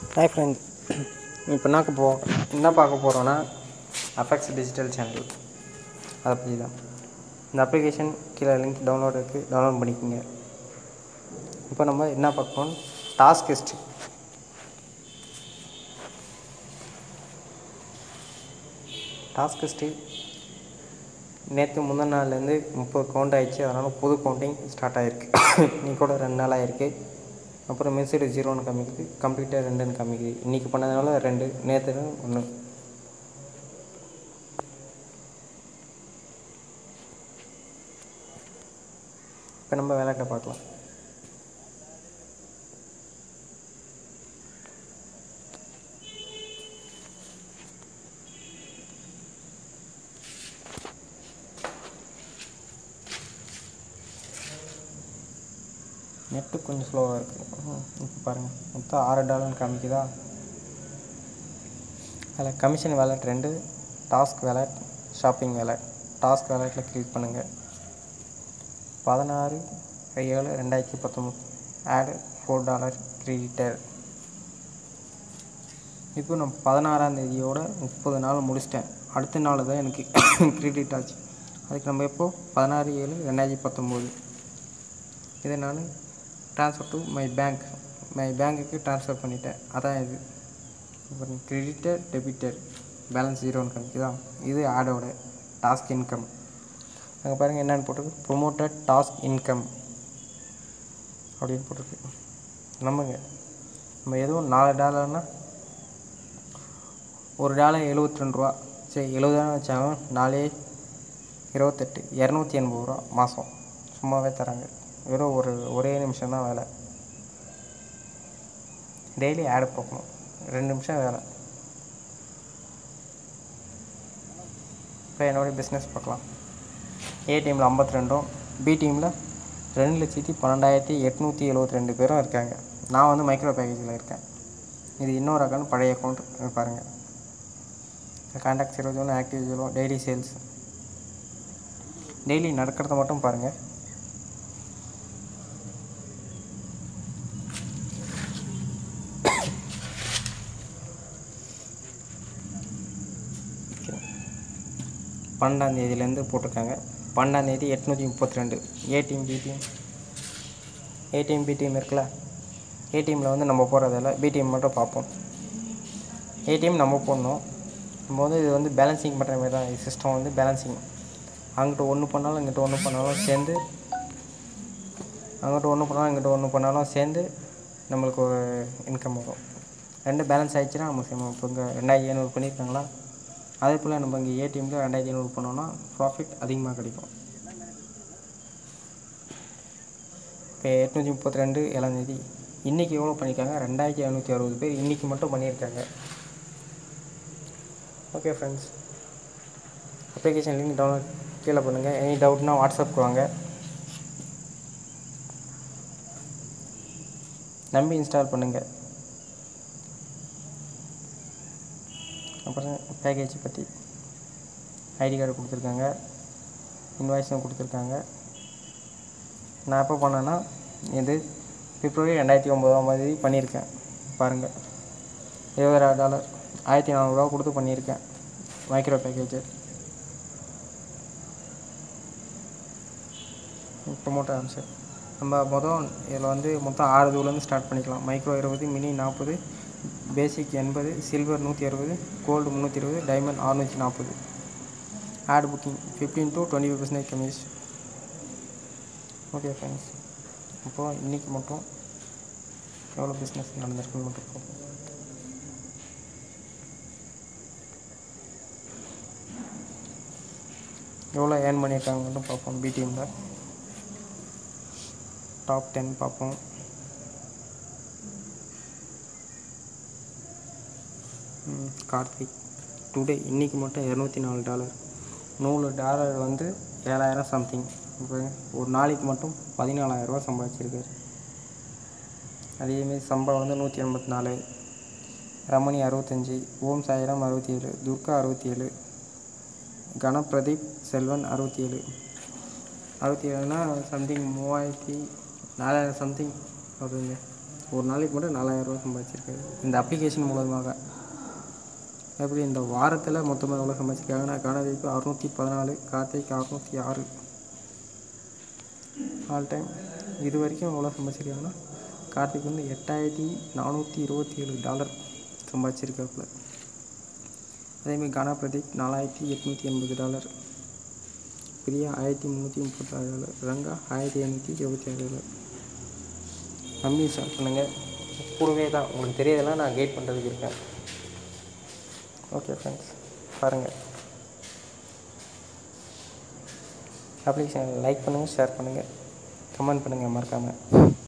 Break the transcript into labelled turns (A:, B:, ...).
A: hi friends இப்போ என்ன போ என்ன பார்க்க போகிறோன்னா அஃபெக்ட்ஸ் டிஜிட்டல் சேனல் அதை பற்றி தான் இந்த அப்ளிகேஷன் கீழே லிங்க் டவுன்லோட் இருக்குது டவுன்லோட் பண்ணிக்கோங்க இப்போ நம்ம என்ன பார்க்கணும் டாஸ்க் ஹிஸ்ட்ரி டாஸ்க் ஹிஸ்ட்ரி நேற்று முந்தின நாள்லேருந்து முப்பது கவுண்ட் ஆயிடுச்சு அதனால் புது கவுண்டிங் ஸ்டார்ட் ஆகிருக்கு இன்னைக்கு கூட ரெண்டு நாள் ஆயிருக்கு அப்புறம் மெசேஜ் ஜீரோன்னு காமிக்குது கம்ப்ளீட்டாக ரெண்டுன்னு காமிக்குது இன்றைக்கி பண்ணதுனால ரெண்டு நேற்று ஒன்று இப்போ நம்ம விளையாட்டை பார்க்கலாம் நெட்டு கொஞ்சம் ஸ்லோவாக இருக்குது இப்போ பாருங்கள் மொத்தம் ஆறு டாலர்னு காமிக்குதா அதில் கமிஷன் வேலட் ரெண்டு task wallet shopping wallet task வேலட்டில் கிளிக் பண்ணுங்கள் பதினாறு ஏழு ரெண்டாயிரத்தி பத்தொம்பது ஆடு ஃபோர் டாலர் கிரெடிட்டர் இப்போ நான் பதினாறாம் தேதியோட முப்பது நாள் முடிச்சிட்டேன் அடுத்த நாள் தான் எனக்கு கிரெடிட் ஆச்சு அதுக்கு நம்ம எப்போ பதினாறு ஏழு ரெண்டாயிரத்தி பத்தொம்போது இதை நான் transfer to my bank my பேங்க்குக்கு ட்ரான்ஸ்ஃபர் பண்ணிட்டேன் அதான் இது இப்போ கிரெடிட்டர் டெபிட்டர் பேலன்ஸ் ஜீரோன்னு காமிக்குதா இது ஆடோட டாஸ்க் இன்கம் அங்கே பாருங்கள் என்னென்னு போட்டிருக்கு ப்ரொமோட்டட் டாஸ்க் இன்கம் அப்படின்னு போட்டிருக்கு நம்புங்க நம்ம எதுவும் நாலு டாலர்னால் ஒரு டாலர் எழுபத்தி ரெண்டு ரூபா சரி எழுபதாயிரம் வச்சாலும் நாலே இருபத்தெட்டு இரநூத்தி எண்பது ரூபா மாதம் சும்மாவே தராங்க வெறும் ஒரு ஒரே நிமிஷம் தான் வேலை டெய்லி ஆடு பார்க்கணும் ரெண்டு நிமிஷம் வேலை இப்போ என்னுடைய பிஸ்னஸ் பார்க்கலாம் ஏ டீமில் ஐம்பத்தி ரெண்டும் பி டீமில் ரெண்டு லட்சத்தி பன்னெண்டாயிரத்தி எட்நூற்றி எழுபத்தி ரெண்டு பேரும் இருக்காங்க நான் வந்து மைக்ரோ பேக்கேஜில் இருக்கேன் இது இன்னொரு அக்கௌண்ட் பழைய அக்கௌண்ட் பாருங்கள் contact zero zero active zero daily sales daily நடக்கிறத மட்டும் பாருங்கள் பன்னெண்டாந்தேதியிலேருந்து போட்டிருக்காங்க பன்னெண்டாந்தேதி எட்நூற்றி முப்பத்தி ரெண்டு ஏடிஎம் பிடிஎம் ஏடிஎம் பிடிஎம் இருக்குல்ல ஏடிஎம்மில் வந்து நம்ம போகிறதில்ல பிடிஎம் மட்டும் பார்ப்போம் ஏடிஎம் நம்ம போடணும் நம்ம வந்து இது வந்து பேலன்சிங் பண்ணுற மாதிரி தான் சிஸ்டம் வந்து பேலன்சிங் அங்கிட்ட ஒன்று பண்ணாலும் இங்கிட்ட ஒன்று பண்ணாலும் சேர்ந்து அங்கிட்ட ஒன்று பண்ணாலும் இங்கிட்ட ஒன்று பண்ணாலும் சேர்ந்து நம்மளுக்கு ஒரு இன்கம் வரும் ரெண்டு பேலன்ஸ் ஆயிடுச்சுன்னா நம்ம செய்யணும் இப்போ இங்கே ரெண்டாயிரத்தி ஐநூறு பண்ணியிருக்காங்களா அதே போல் நம்ம இங்கே ஏடிஎம்மில் ரெண்டாயிரத்தி ஐநூறு பண்ணோன்னா ப்ராஃபிட் அதிகமாக கிடைக்கும் இப்போ எட்நூற்றி முப்பத்தி ரெண்டு ஏழாந்தேதி இன்றைக்கி எவ்வளோ பண்ணியிருக்காங்க ரெண்டாயிரத்தி ஐநூற்றி அறுபது பேர் இன்றைக்கி மட்டும் பண்ணியிருக்காங்க okay friends application link download கீழே பண்ணுங்கள் எனி டவுட்னா வாட்ஸ்அப்க்கு வாங்க நம்பி இன்ஸ்டால் பண்ணுங்கள் அப்புறம் பேக்கேஜ் பற்றி ஐடி கார்டு கொடுத்துருக்காங்க இன்வாய்ஸும் கொடுத்துருக்காங்க நான் எப்போ பண்ணேன்னா இது பிப்ரவரி ரெண்டாயிரத்தி ஒம்போதாம் தேதி பண்ணியிருக்கேன் பாருங்கள் இருபதாயிரம் டாலர் ஆயிரத்தி நானூறுரூவா கொடுத்து பண்ணியிருக்கேன் மைக்ரோ பேக்கேஜு ப்ரொமோட்டர் ஆன்சர் நம்ம மொதல் இதில் வந்து மொத்தம் ஆறு இதுலேருந்து ஸ்டார்ட் பண்ணிக்கலாம் மைக்ரோ இருபது மினி நாற்பது பேசிக் எண்பது சில்வர் நூற்றி அறுபது கோல்டு முந்நூற்றி இருபது டைமண்ட் அறுநூற்றி நாற்பது ad booking fifteen to twenty five percentage கமிஷ் ஓகே ஃப்ரெண்ட்ஸ் அப்போது இன்றைக்கி மட்டும் எவ்வளோ பிஸ்னஸ் நடந்திருக்குன்னு மட்டும் பார்ப்போம் எவ்வளோ ஏர்ன் பண்ணியிருக்காங்க மட்டும் பார்ப்போம் பிடிஎம்மில் டாப் டென் பார்ப்போம் கார்த்திக் டுடே இன்றைக்கி மட்டும் இரநூத்தி நாலு டாலர் நூறு டாலர் வந்து ஏழாயிரம் சம்திங் இப்போ ஒரு நாளைக்கு மட்டும் பதினாலாயிரரூவா சம்பாதிச்சிருக்காரு அதேமாரி சம்பளம் வந்து நூற்றி எண்பத்தி நாலு ரமணி அறுபத்தஞ்சி ஓம் சாயிரம் அறுபத்தி ஏழு துர்கா அறுபத்தி ஏழு கணபிரதீப் செல்வன் அறுபத்தி ஏழு அறுபத்தி ஏழுனா சம்திங் மூவாயிரத்தி நாலாயிரம் சம்திங் வருதுங்க ஒரு நாளைக்கு மட்டும் நாலாயிரரூவா சம்பாதிச்சிருக்காரு இந்த அப்ளிகேஷன் மூலமாக எப்படி இந்த வாரத்தில் மொத்தமாக எவ்வளோ சம்பாதிச்சிருக்காங்கன்னா கணதீப்பு அறுநூற்றி பதினாலு கார்த்திக் அறுநூற்றி ஆறு ஆல் டைம் இது வரைக்கும் எவ்வளோ சம்பாதிச்சிருக்காங்கன்னா கார்த்திக் வந்து எட்டாயிரத்தி நானூற்றி இருபத்தி ஏழு டாலர் சம்பாதிச்சிருக்காப்புல அதேமாதிரி கானா பிரதீப் நாலாயிரத்தி எட்நூற்றி எண்பது டாலர் பிரியா ஆயிரத்தி முந்நூற்றி முப்பத்தாறு டாலர் ரங்கா ஆயிரத்தி ஐநூற்றி இருபத்தி ஆறு டாலர் நம்பி ஸ்டார்ட் பண்ணுங்கள் கூடவே தான் உங்களுக்கு தெரியதெல்லாம் நான் கைட் பண்ணுறதுக்கு இருக்கேன் ஓகே ஃப்ரெண்ட்ஸ் பாருங்கள் அப்ளிகேஷன் லைக் பண்ணுங்கள் ஷேர் பண்ணுங்கள் கமெண்ட் பண்ணுங்கள் மறக்காமல்